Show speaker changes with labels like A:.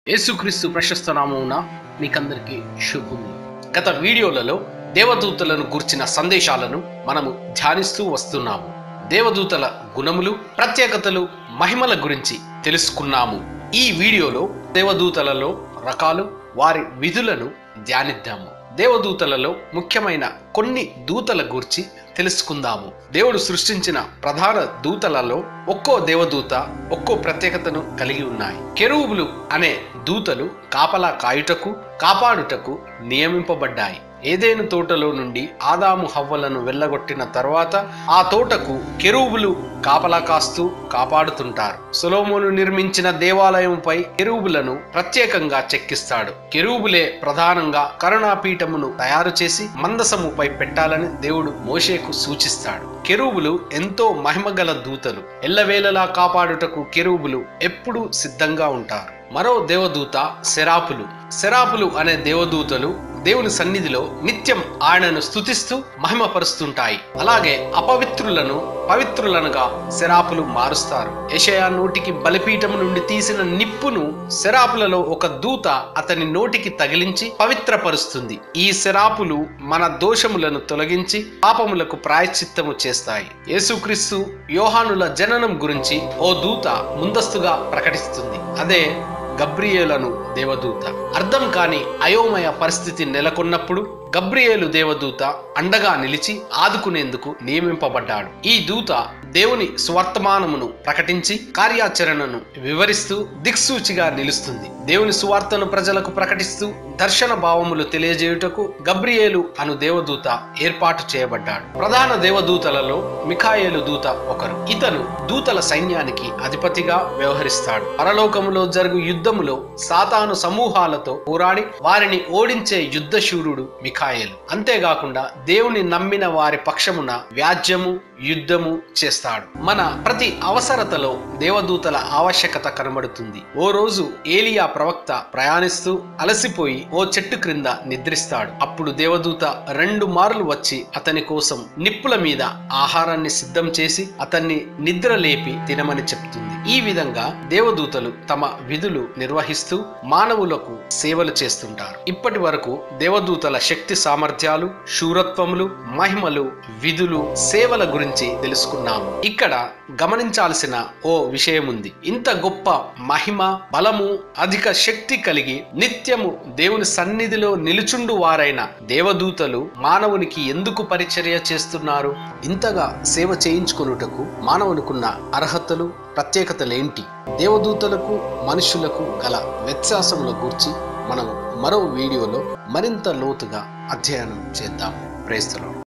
A: యేసుక్రీస్తు ప్రశస్త నామమున మీకందరికీ శుభములు గత వీడియోలలో దేవదూతలను గుర్చిన సందేశాలను మనము ధ్యానిస్తూ వస్తున్నాము దేవదూతల గుణములు ప్రత్యేకతలు మహిమల గురించి తెలుసుకున్నాము ఈ వీడియోలో దేవదూతలలో రకాలు వారి విధులను ధ్యానిద్దాము దేవదూతలలో ముఖ్యమైన కొన్ని దూతల గురించి తెలుసుకుందాము దేవుడు సృష్టించిన ప్రధాన దూతలలో ఒక్కో దేవదూత ఒక్కో ప్రత్యేకతను కలిగి ఉన్నాయి కెరూబులు అనే దూతలు కాపలా కాయుటకు కాపాడుటకు నియమింపబడ్డాయి ఏదేను తోటలో నుండి ఆదాము హవ్వలను వెళ్ళగొట్టిన తర్వాత ఆ తోటకు కెరూబులు కాపలా కాస్తూ కాపాడుతుంటారు సొలోమోను నిర్మించిన దేవాలయంపై కెరూబులను ప్రత్యేకంగా చెక్కిస్తాడు కెరూబులే ప్రధానంగా కరుణాపీఠమును తయారు చేసి మందసముపై పెట్టాలని దేవుడు మోషేకు సూచిస్తాడు కెరూబులు ఎంతో మహిమగల దూతలు ఎల్లవేళలా కాపాడుటకు కెరూబులు ఎప్పుడూ సిద్ధంగా ఉంటారు మరో దేవదూత శరాపులు శరాపులు అనే దేవదూతలు దేవుని సన్నిధిలో నిత్యం ఆయనను స్తుతిస్తూ మహిమపరుస్తుంటాయి అలాగే అపవిత్రులను పవిత్రులనుగా శరాపులు మారుస్తారు యెషయా నోటికి బలిపీఠం నుండి తీసిన నిప్పును శరాపులలో ఒక దూత అతని నోటికి తగిలించి పవిత్రపరుస్తుంది ఈ శరాపులు మన దోషములను తొలగించి పాపములకు ప్రాయశ్చిత్తము చేస్తాయి యేసుక్రీస్తు యోహానుల జననం గురించి ఓ దూత ముందస్తుగా ప్రకటిస్తుంది అదే గబ్రియేలను దేవదూత అర్థం కాని అయోమయ పరిస్థితి నెలకొన్నప్పుడు గబ్రియేలు దేవదూత అండగా నిలిచి ఆదుకునేందుకు నియమింపబడ్డాడు ఈ దూత దేవుని సువర్తమానమును ప్రకటించి కార్యాచరణను వివరిస్తూ దిక్సూచిగా నిలుస్తుంది దేవుని సువార్తను ప్రజలకు ప్రకటిస్తూ దర్శన భావములు తెలియజేయుటకు గబ్రియేలు అను దేవదూత ఏర్పాటు చేయబడ్డాడు ప్రధాన దేవదూతలలో మిఖాయేలు దూత ఒకరు ఇతను దూతల సైన్యానికి అధిపతిగా వ్యవహరిస్తాడు పరలోకములో జరుగు యుద్ధములో సాతాను సమూహాలతో పోరాడి వారిని ఓడించే యుద్ధశూరుడు మిఖాయేలు అంతేకాకుండా దేవుని నమ్మిన వారి పక్షమున వ్యాజ్యము యుద్ధము చేస్తాడు మన ప్రతి అవసరతలో దేవదూతల ఆవశ్యకత కనబడుతుంది ఓ రోజు ఏలియా ప్రవక్త ప్రయాణిస్తూ అలసిపోయి ఓ చెట్టు క్రింద నిద్రిస్తాడు అప్పుడు దేవదూత రెండు మార్లు వచ్చి అతని కోసం నిప్పుల మీద ఆహారాన్ని సిద్ధం చేసి అతన్ని నిద్ర లేపి తినమని చెప్తుంది ఈ విధంగా దేవదూతలు తమ విధులు నిర్వహిస్తూ మానవులకు సేవలు చేస్తుంటారు ఇప్పటి వరకు దేవదూతల శక్తి సామర్థ్యాలు శూరత్వములు మహిమలు విధులు సేవల గురించి తెలుసుకున్నాము ఇక్కడ గమనించాల్సిన ఓ విషయం ఉంది ఇంత గొప్ప మహిమ బలము అధిక శక్తి కలిగి నిత్యము దేవుని సన్నిధిలో నిలుచుండు వారైన దేవదూతలు మానవునికి ఎందుకు పరిచర్య చేస్తున్నారు ఇంతగా సేవ చేయించుకొనుటకు మానవునికున్న అర్హతలు ప్రత్యేకతలేంటి దేవదూతలకు మనుషులకు గల వ్యత్యాసముల గూర్చి మనం మరో వీడియోలో మరింత లోతుగా అధ్యయనం చేద్దాం ప్రేస్తలో